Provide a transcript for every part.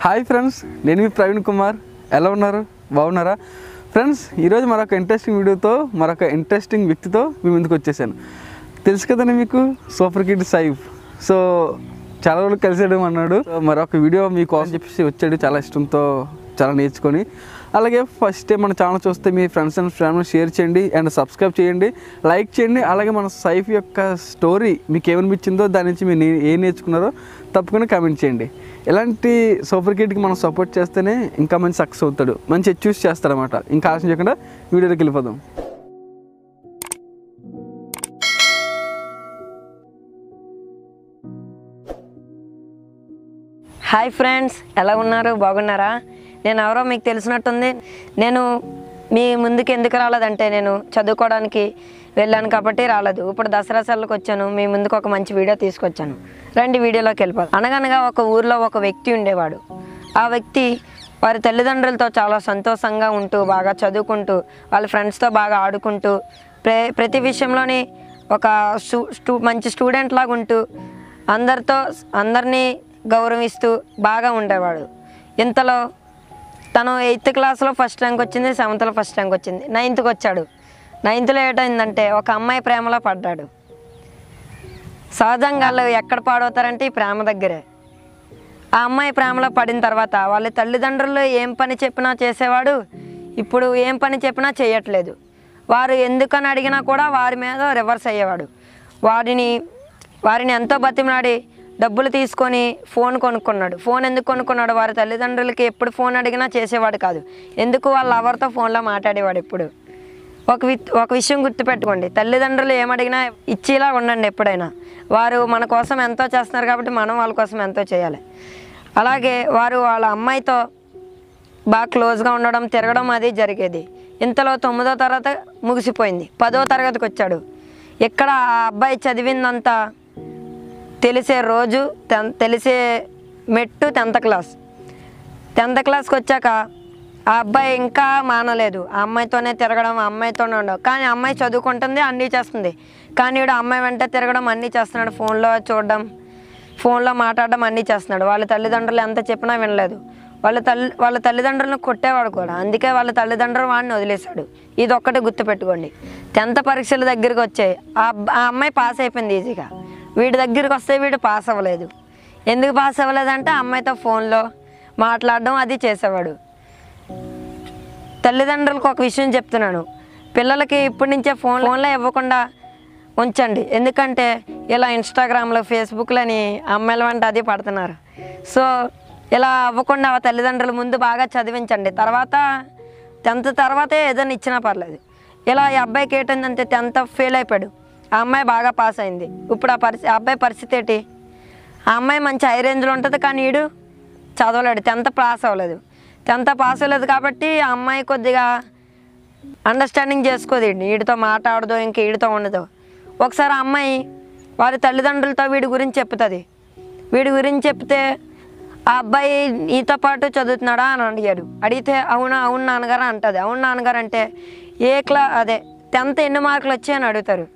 hi friends నేను మీ ప్రవీణ్ కుమార్ ఎలా ఉన్నారు బాగున్నారా ఫ్రెండ్స్ ఈరోజు మరొక ఇంట్రెస్టింగ్ వీడియోతో మరొక ఇంట్రెస్టింగ్ వ్యక్తితో మీ ముందుకు వచ్చేసాను తెలుసు కదండి మీకు సూపర్ కిడ్ సైఫ్ సో చాలా రోజులు కలిసాడు అన్నాడు సో మరొక వీడియో మీకోసం చెప్పేసి వచ్చాడు చాలా ఇష్టంతో చాలా నేర్చుకొని అలాగే ఫస్ట్ టైం మన ఛానల్ చూస్తే మీ ఫ్రెండ్స్ అండ్ ఫ్యామిలీ షేర్ చేయండి అండ్ సబ్స్క్రైబ్ చేయండి లైక్ చేయండి అలాగే మన సైఫ్ యొక్క స్టోరీ మీకు ఏమనిపించిందో దాని నుంచి మీరు నే- ఏం నేర్చుకున్నారో తప్పకుండా కామెంట్ చేయండి ఇలాంటి సూపర్ కిడ్కి మనం సపోర్ట్ చేస్తేనే ఇంకా మంచి సక్సెస్ అవుతాడు మంచి చూస్ చేస్తాడనమాట ఇంకా ఆలోచన చేయకుండా వీడియోలోకి వెళ్ళిపోదాం హాయ్ ఫ్రెండ్స్ ఎలా ఉన్నారు బాగున్నారా నేను ఎవరో మీకు తెలిసినట్టుంది నేను మీ ముందుకు ఎందుకు రాలేదంటే నేను చదువుకోవడానికి వెళ్ళాను కాబట్టి రాలేదు ఇప్పుడు దసరా సెలవుకి వచ్చాను మీ ముందుకు ఒక మంచి వీడియో తీసుకొచ్చాను రండి వీడియోలోకి వెళ్ళిపోదాం అనగనగా ఒక ఊర్లో ఒక వ్యక్తి ఉండేవాడు ఆ వ్యక్తి వారి తల్లిదండ్రులతో చాలా సంతోషంగా ఉంటూ బాగా చదువుకుంటూ వాళ్ళ ఫ్రెండ్స్తో బాగా ఆడుకుంటూ ప్రే ప్రతి విషయంలోని ఒక స్టూ స్టూ మంచి స్టూడెంట్ లాగా ఉంటూ అందరితో అందరినీ గౌరవిస్తూ బాగా ఉండేవాడు ఇంతలో తను ఎయిత్ క్లాస్లో ఫస్ట్ ర్యాంక్ వచ్చింది సెవెంత్లో ఫస్ట్ ర్యాంక్ వచ్చింది నైన్త్కి వచ్చాడు నైన్త్లో ఏటైందంటే ఒక అమ్మాయి ప్రేమలో పడ్డాడు సహజంగా వాళ్ళు ఎక్కడ పాడవుతారంటే ఈ ప్రేమ దగ్గరే ఆ అమ్మాయి ప్రేమలో పడిన తర్వాత వాళ్ళ తల్లిదండ్రులు ఏం పని చెప్పినా చేసేవాడు ఇప్పుడు ఏం పని చెప్పినా చేయట్లేదు వారు ఎందుకని అడిగినా కూడా వారి మీద రివర్స్ అయ్యేవాడు వారిని వారిని ఎంతో బతిమలాడి డబ్బులు తీసుకొని ఫోన్ కొనుక్కున్నాడు ఫోన్ ఎందుకు కొనుక్కున్నాడు వారి తల్లిదండ్రులకి ఎప్పుడు ఫోన్ అడిగినా చేసేవాడు కాదు ఎందుకు వాళ్ళ ఎవరితో ఫోన్లో మాట్లాడేవాడు ఎప్పుడు ఒక వి ఒక విషయం గుర్తుపెట్టుకోండి తల్లిదండ్రులు ఏమడిగినా ఇచ్చేలా ఉండండి ఎప్పుడైనా వారు మన కోసం ఎంతో చేస్తున్నారు కాబట్టి మనం వాళ్ళ కోసం ఎంతో చేయాలి అలాగే వారు వాళ్ళ అమ్మాయితో బాగా క్లోజ్గా ఉండడం తిరగడం అది జరిగేది ఇంతలో తొమ్మిదో తరగతి ముగిసిపోయింది పదో తరగతికి వచ్చాడు ఇక్కడ ఆ అబ్బాయి చదివిందంతా తెలిసే రోజు టెన్ తెలిసే మెట్టు టెన్త్ క్లాస్ టెన్త్ క్లాస్కి వచ్చాక ఆ అబ్బాయి ఇంకా మానలేదు ఆ అమ్మాయితోనే తిరగడం ఆ అమ్మాయితోనే ఉండవు కానీ ఆ అమ్మాయి చదువుకుంటుంది అన్నీ చేస్తుంది కానీ వీడు ఆ అమ్మాయి వెంట తిరగడం అన్నీ చేస్తున్నాడు ఫోన్లో చూడడం ఫోన్లో మాట్లాడడం అన్నీ చేస్తున్నాడు వాళ్ళ తల్లిదండ్రులు ఎంత చెప్పినా వినలేదు వాళ్ళ తల్లి వాళ్ళ తల్లిదండ్రులను కొట్టేవాడు కూడా అందుకే వాళ్ళ తల్లిదండ్రులు వాడిని వదిలేశాడు ఇది ఒక్కటి గుర్తుపెట్టుకోండి టెన్త్ పరీక్షల దగ్గరికి వచ్చాయి ఆ అబ్బ- ఆ అమ్మాయి పాస్ అయిపోయింది ఈజీగా వీడి దగ్గరికి వస్తే వీడు పాస్ అవ్వలేదు ఎందుకు పాస్ అవ్వలేదంటే ఆ అమ్మాయితో ఫోన్లో మాట్లాడడం అది చేసేవాడు తల్లిదండ్రులకు ఒక విషయం చెప్తున్నాను పిల్లలకి ఇప్పటి నుంచే ఫోన్ ఫోన్లో ఇవ్వకుండా ఉంచండి ఎందుకంటే ఇలా ఇన్స్టాగ్రామ్లో ఫేస్బుక్లని అమ్మాయిల వంట అది పడుతున్నారు సో ఇలా అవ్వకుండా ఆ తల్లిదండ్రుల ముందు బాగా చదివించండి తర్వాత టెన్త్ తర్వాతే ఏదైనా ఇచ్చినా పర్లేదు ఇలా ఈ అబ్బాయికి ఏంటంటే టెన్త్ ఫెయిల్ అయిపోయాడు ఆ అమ్మాయి బాగా పాస్ అయింది ఇప్పుడు ఆ పరిస్థితి ఆ అబ్బాయి పరిస్థితి ఏంటి ఆ అమ్మాయి మంచి హై రేంజ్లో ఉంటుంది కానీ వీడు చదవలేడు టెన్త్ పాస్ అవ్వలేదు టెన్త్ పాస్ అవ్వలేదు కాబట్టి ఆ అమ్మాయి కొద్దిగా అండర్స్టాండింగ్ చేసుకోదు వీడిని వీడితో మాట్లాడదు ఇంక వీడితో ఉండదు ఒకసారి ఆ అమ్మాయి వారి తల్లిదండ్రులతో వీడి గురించి చెప్తుంది వీడి గురించి చెప్తే ఆ అబ్బాయి నీతో పాటు చదువుతున్నాడా అని అడిగాడు అడిగితే అవును అవును నాన్నగారు అంటది అవును నాన్నగారు అంటే ఏ క్లా అదే టెన్త్ ఎన్ని మార్కులు వచ్చాయని అడుగుతారు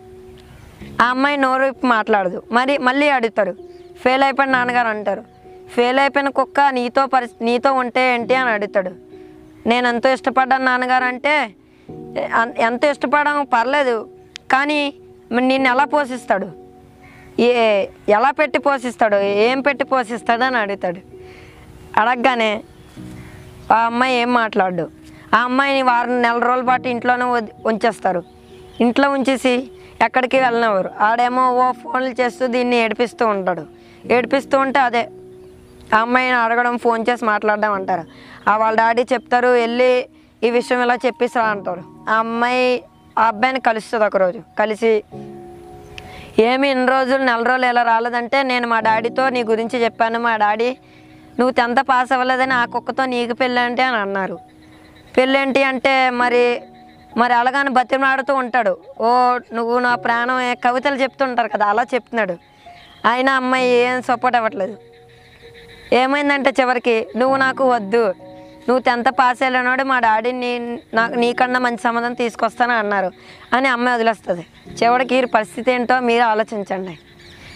ఆ అమ్మాయి నోరు విప్పి మాట్లాడదు మరి మళ్ళీ అడుగుతారు ఫెయిల్ అయిపోయిన నాన్నగారు అంటారు ఫెయిల్ అయిపోయిన కుక్క నీతో పరి నీతో ఉంటే ఏంటి అని అడుగుతాడు నేను ఎంతో ఇష్టపడ్డాను నాన్నగారు అంటే "ఎ- ఎంత ఇష్టపడడం పర్లేదు కానీ మరి నిన్ను ఎలా పోషిస్తాడు ఏ ఎలా పెట్టి పోషిస్తాడు ఏం పెట్టి పోషిస్తాడు అని అడుగుతాడు అడగగానే ఆ అమ్మాయి ఏం మాట్లాడు ఆ అమ్మాయిని వారం నెల రోజుల పాటు ఇంట్లోనే వది- ఉంచేస్తారు ఇంట్లో ఉంచేసి ఎక్కడికి వెళ్ళనివ్వరు ఆడేమో ఓ ఫోన్లు చేస్తూ దీన్ని ఏడిపిస్తూ ఉంటాడు ఏడిపిస్తూ ఉంటే అదే ఆ అమ్మాయిని అడగడం ఫోన్ చేసి మాట్లాడడం అంటారు ఆ వాళ్ళ డాడీ చెప్తారు వెళ్ళి ఈ విషయం ఇలా చెప్పిస్తా అంటారు ఆ అమ్మాయి ఆ అబ్బాయిని కలుస్తుంది ఒకరోజు కలిసి ఏమి ఇన్ని రోజులు నెల రోజులు ఎలా రాలేదంటే నేను మా డాడీతో నీ గురించి చెప్పాను మా డాడీ నువ్వు టెన్త్ పాస్ అవ్వలేదని ఆ కుక్కతో నీకు పెళ్ళేంటి అని అన్నారు పెళ్ళేంటి అంటే మరి మరి అలాగని బతిమలాడుతూ ఉంటాడు ఓ నువ్వు నా ప్రాణం ఏ- కవితలు చెప్తుంటారు కదా అలా చెప్తున్నాడు అయినా అమ్మాయి ఏం సపోర్ట్ అవ్వట్లేదు ఏమైందంటే చివరికి నువ్వు నాకు వద్దు నువ్వు టెన్త్ పాస్ అయ్యాడు మా డాడీ నీ నాకు నీకన్నా మంచి సంబంధం తీసుకొస్తాను అన్నారు అని అమ్మాయి వదిలేస్తుంది చివరికి ఈ పరిస్థితి ఏంటో మీరు ఆలోచించండి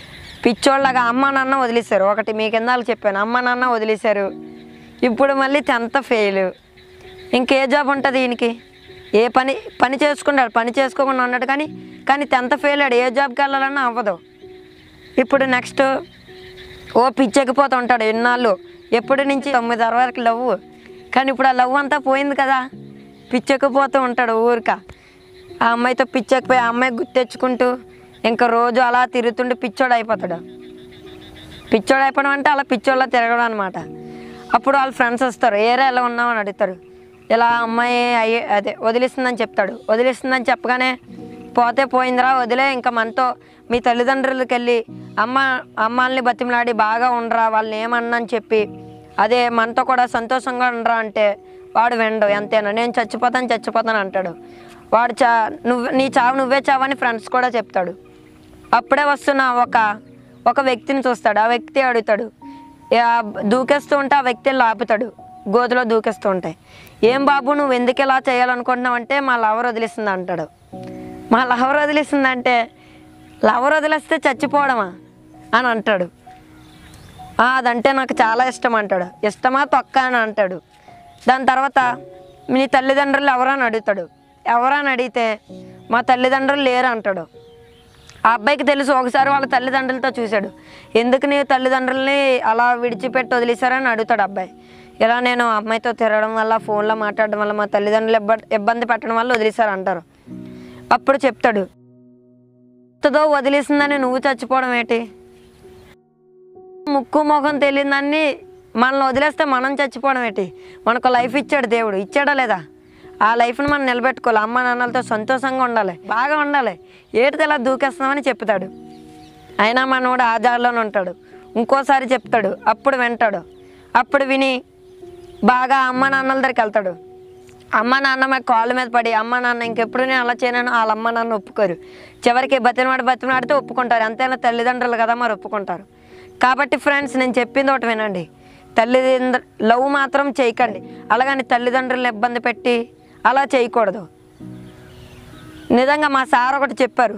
పిచ్చోళ్ళగా అమ్మ నాన్న వదిలేశారు ఒకటి మీ కింద చెప్పాను అమ్మ నాన్న వదిలేశారు ఇప్పుడు మళ్ళీ టెన్త్ ఫెయిల్ ఇంకే జాబ్ ఉంటుంది ఈయనకి ఏ పని పని చేసుకుంటాడు పని చేసుకోకుండా ఉన్నాడు కానీ కానీ టెన్త్ ఫెయిల్ అయ్యాడు ఏ జాబ్కి వెళ్ళాలన్నా అవ్వదు ఇప్పుడు నెక్స్ట్ ఓ పిచ్చెక్కిపోతూ ఉంటాడు ఎన్నాళ్ళు ఎప్పటి నుంచి తొమ్మిది అరవై వరకు లవ్ కానీ ఇప్పుడు ఆ లవ్ అంతా పోయింది కదా పిచ్చెక్కిపోతూ ఉంటాడు ఊరిక ఆ అమ్మాయితో పిచ్చెక్కిపోయి ఆ అమ్మాయి గుర్తెచ్చుకుంటూ ఇంకా రోజు అలా తిరుగుతుంటే పిచ్చోడు అయిపోతాడు పిచ్చోడు అయిపోవడం అంటే అలా పిచ్చోళ్ళ తిరగడం అనమాట అప్పుడు వాళ్ళ ఫ్రెండ్స్ వస్తారు ఏరే ఎలా ఉన్నావు అని అడుగుతారు ఇలా అమ్మాయి అయ్యే అదే వదిలిస్తుందని చెప్తాడు వదిలిస్తుందని చెప్పగానే పోతే పోయిందిరా వదిలే ఇంకా మనతో మీ తల్లిదండ్రులకి వెళ్ళి అమ్మ అమ్మాల్ని బతిమలాడి బాగా ఉండరా వాళ్ళని ఏమన్నా అని చెప్పి అదే మనతో కూడా సంతోషంగా ఉండరా అంటే వాడు వెండు ఎంతేనా నేను చచ్చిపోతాను చచ్చిపోతాను అంటాడు వాడు చా నువ్వు నీ చావు నువ్వే చావని ఫ్రెండ్స్ కూడా చెప్తాడు అప్పుడే వస్తున్న ఒక ఒక వ్యక్తిని చూస్తాడు ఆ వ్యక్తి అడుగుతాడు ఆ దూకేస్తూ ఉంటే ఆ వ్యక్తి వెళ్ళి ఆపుతాడు గోతులో దూకేస్తూ ఉంటాయి ఏం బాబు నువ్వు ఎందుకు ఇలా చేయాలనుకుంటున్నావు అంటే మా లవర్ వదిలేస్తుంది అంటాడు మా లవర్ వదిలేస్తుంది అంటే లవర్ వదిలేస్తే చచ్చిపోవడమా అని అంటాడు "ఆ, అదంటే నాకు చాలా ఇష్టం అంటాడు ఇష్టమా తొక్క అని అంటాడు దాని తర్వాత మీ తల్లిదండ్రులు ఎవరని అడుగుతాడు ఎవరని అడిగితే మా తల్లిదండ్రులు లేరు అంటాడు ఆ అబ్బాయికి తెలుసు ఒకసారి వాళ్ళ తల్లిదండ్రులతో చూశాడు ఎందుకు నీ తల్లిదండ్రుల్ని అలా విడిచిపెట్టి వదిలేశారని అడుగుతాడు అబ్బాయి ఇలా నేను అమ్మాయితో తిరగడం వల్ల ఫోన్లో మాట్లాడడం వల్ల మా తల్లిదండ్రులు ఇబ్బ ఇబ్బంది పెట్టడం వల్ల వదిలేశారు అంటారు అప్పుడు చెప్తాడు ఎంతదో వదిలేసిందని నువ్వు చచ్చిపోవడం ఏంటి ముక్కు ముఖం తెలియదాన్ని మనల్ని వదిలేస్తే మనం చచ్చిపోవడం ఏంటి మనకు లైఫ్ ఇచ్చాడు దేవుడు ఇచ్చాడా లేదా ఆ లైఫ్ని మనం నిలబెట్టుకోవాలి అమ్మ నాన్నలతో సంతోషంగా ఉండాలి బాగా ఉండాలి ఏటిది ఇలా దూకేస్తామని చెప్తాడు అయినా మనోడు ఆ దారిలోనే ఉంటాడు ఇంకోసారి చెప్తాడు అప్పుడు వింటాడు అప్పుడు విని బాగా అమ్మ నాన్నల దగ్గరికి వెళ్తాడు అమ్మ నాన్న మా కాళ్ళ మీద పడి అమ్మ నాన్న ఇంకెప్పుడు నేను అలా చేయను వాళ్ళ అమ్మ నాన్న ఒప్పుకోరు చివరికి బతిమాడి బతిమాడితే ఒప్పుకుంటారు అంతేనా తల్లిదండ్రులు కదా మరి ఒప్పుకుంటారు కాబట్టి ఫ్రెండ్స్ నేను చెప్పింది ఒకటి వినండి తల్లిదండ్రు లవ్ మాత్రం చేయకండి అలాగని తల్లిదండ్రులను ఇబ్బంది పెట్టి అలా చేయకూడదు నిజంగా మా సార్ ఒకటి చెప్పారు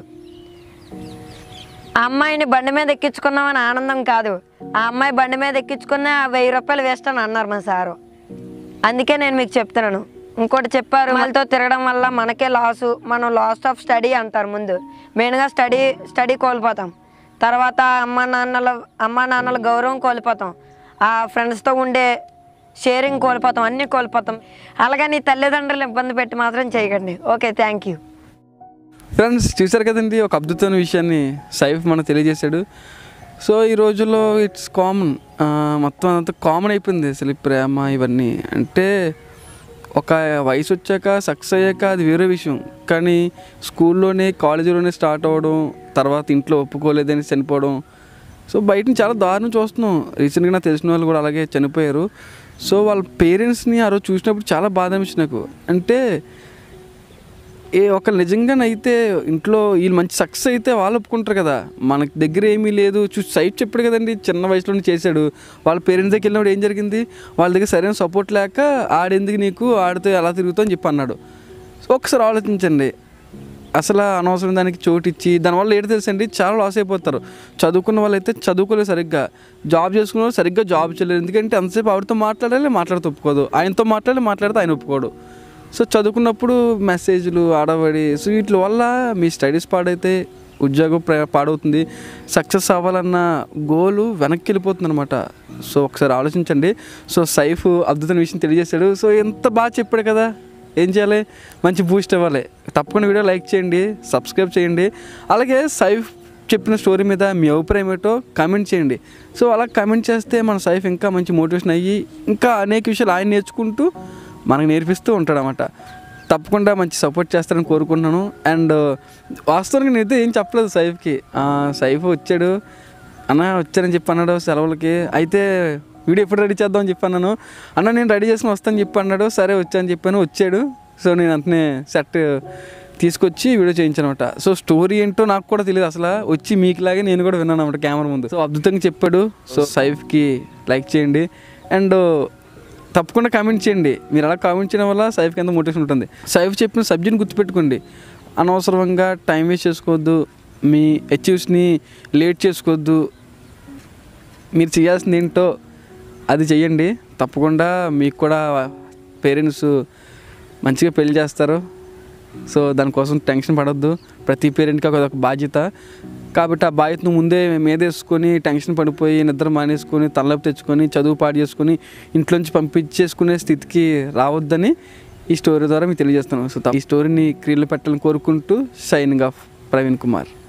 ఆ అమ్మాయిని బండి మీద ఎక్కించుకున్నామని ఆనందం కాదు ఆ అమ్మాయి బండి మీద ఎక్కించుకున్న ఆ వెయ్యి రూపాయలు వేస్ట్ అని అన్నారు మా సారు అందుకే నేను మీకు చెప్తున్నాను ఇంకోటి చెప్పారు వాళ్ళతో తిరగడం వల్ల మనకే లాసు మనం లాస్ట్ ఆఫ్ స్టడీ అంటారు ముందు మెయిన్గా స్టడీ స్టడీ కోల్పోతాం తర్వాత అమ్మ నాన్నల అమ్మ నాన్నల గౌరవం కోల్పోతాం ఆ ఫ్రెండ్స్తో ఉండే షేరింగ్ కోల్పోతాం అన్నీ కోల్పోతాం అలాగని తల్లిదండ్రులు ఇబ్బంది పెట్టి మాత్రం చేయకండి ఓకే థ్యాంక్ యూ ఫ్రెండ్స్ చూశారు కదండి ఒక అద్భుతమైన విషయాన్ని సైఫ్ మనకు తెలియజేశాడు సో ఈ రోజుల్లో ఇట్స్ కామన్ మొత్తం అంతా కామన్ అయిపోయింది అసలు ఈ ప్రేమ ఇవన్నీ అంటే ఒక వయసు వచ్చాక సక్సెస్ అయ్యాక అది వేరే విషయం కానీ స్కూల్లోనే కాలేజీలోనే స్టార్ట్ అవ్వడం తర్వాత ఇంట్లో ఒప్పుకోలేదని చనిపోవడం సో బయట నుంచి చాలా దారుణం చూస్తున్నాం రీసెంట్గా నాకు తెలిసిన వాళ్ళు కూడా అలాగే చనిపోయారు సో వాళ్ళ పేరెంట్స్ని ఆ రోజు చూసినప్పుడు చాలా బాధ అనిపించింది నాకు అంటే ఏ ఒక నిజంగానైతే ఇంట్లో వీళ్ళు మంచి సక్సెస్ అయితే వాళ్ళు ఒప్పుకుంటారు కదా మనకి దగ్గర ఏమీ లేదు చూసి సైట్ చెప్పాడు కదండి చిన్న వయసులోనే చేశాడు వాళ్ళ పేరెంట్స్ దగ్గర వెళ్ళినప్పుడు ఏం జరిగింది వాళ్ళ దగ్గర సరైన సపోర్ట్ లేక ఆడెందుకు నీకు ఆడితే ఎలా తిరుగుతావు అని చెప్పి అన్నాడు సో ఒకసారి ఆలోచించండి అసలు అనవసరం దానికి చోటు ఇచ్చి దానివల్ల ఏంటి తెలుసండి చాలా లాస్ అయిపోతారు చదువుకున్న వాళ్ళు అయితే చదువుకోలేదు సరిగ్గా జాబ్ చేసుకున్న వాళ్ళు సరిగ్గా జాబ్ చేయలేరు ఎందుకంటే అంతసేపు ఆవిడతో మాట్లాడాలి మాట్లాడితే ఒప్పుకోదు ఆయనతో మాట్లాడి మాట్లాడితే ఆయన ఒప్పుకోడు సో చదువుకున్నప్పుడు మెసేజ్లు ఆడబడి సో వీటి వల్ల మీ స్టడీస్ పాడైతే ఉద్యోగం ప్ర- పాడవుతుంది సక్సెస్ అవ్వాలన్న గోలు వెనక్కి వెళ్ళిపోతుంది అనమాట సో ఒకసారి ఆలోచించండి సో సైఫ్ అద్భుతమైన విషయం తెలియజేశాడు సో ఎంత బాగా చెప్పాడు కదా ఏం చేయాలి మంచి బూస్ట్ ఇవ్వాలి తప్పకుండా వీడియో లైక్ చేయండి సబ్స్క్రైబ్ చేయండి అలాగే సైఫ్ చెప్పిన స్టోరీ మీద మీ అభిప్రాయం ఏంటో కామెంట్ చేయండి సో అలా కామెంట్ చేస్తే మన సైఫ్ ఇంకా మంచి మోటివేషన్ అయ్యి ఇంకా అనేక విషయాలు ఆయన నేర్చుకుంటూ మనకు నేర్పిస్తూ ఉంటాడు అనమాట తప్పకుండా మంచి సపోర్ట్ చేస్తారని కోరుకుంటున్నాను అండ్ వాస్తవానికి నేనైతే ఏం చెప్పలేదు సైఫ్కి ఆ, సైఫ్ వచ్చాడు అన్న వచ్చారని చెప్పి అన్నాడు సెలవులకి అయితే వీడియో ఎప్పుడు రెడీ చేద్దాం అని చెప్పి అన్నాను అన్న నేను రెడీ చేసుకుని వస్తాను చెప్పి అన్నాడు సరే వచ్చాను చెప్పాను వచ్చాడు సో నేను అంతనే సెట్ తీసుకొచ్చి వీడియో చేయించాను అనమాట సో స్టోరీ ఏంటో నాకు కూడా తెలియదు అసలు వచ్చి మీకులాగే నేను కూడా విన్నాను అనమాట కెమెరా ముందు సో అద్భుతంగా చెప్పాడు సో సైఫ్కి లైక్ చేయండి అండ్ తప్పకుండా కామెంట్ చేయండి మీరు అలా కామెంట్ చేయడం వల్ల సైఫ్కి ఎంత మోటివేషన్ ఉంటుంది సైఫ్ చెప్పిన సబ్జెక్ట్ని గుర్తుపెట్టుకోండి అనవసరంగా టైం వేస్ట్ చేసుకోవద్దు మీ అచీవ్స్ని లేట్ చేసుకోవద్దు మీరు చేయాల్సింది ఏంటో అది చెయ్యండి తప్పకుండా మీకు కూడా పేరెంట్స్ మంచిగా పెళ్లి చేస్తారు సో దానికోసం టెన్షన్ పడొద్దు ప్రతి పేరెంట్కి ఒక ఒక బాధ్యత కాబట్టి ఆ బాధ్యతను ముందే మీదేసుకొని టెన్షన్ పడిపోయి నిద్ర మానేసుకొని తలనొప్పి తెచ్చుకొని చదువు పాడు చేసుకొని ఇంట్లోంచి పంపించేసుకునే స్థితికి రావద్దని ఈ స్టోరీ ద్వారా మీకు తెలియజేస్తున్నాను సో ఈ స్టోరీని క్రియలు పెట్టాలని కోరుకుంటూ షైనింగ్ ఆఫ్ ప్రవీణ్ కుమార్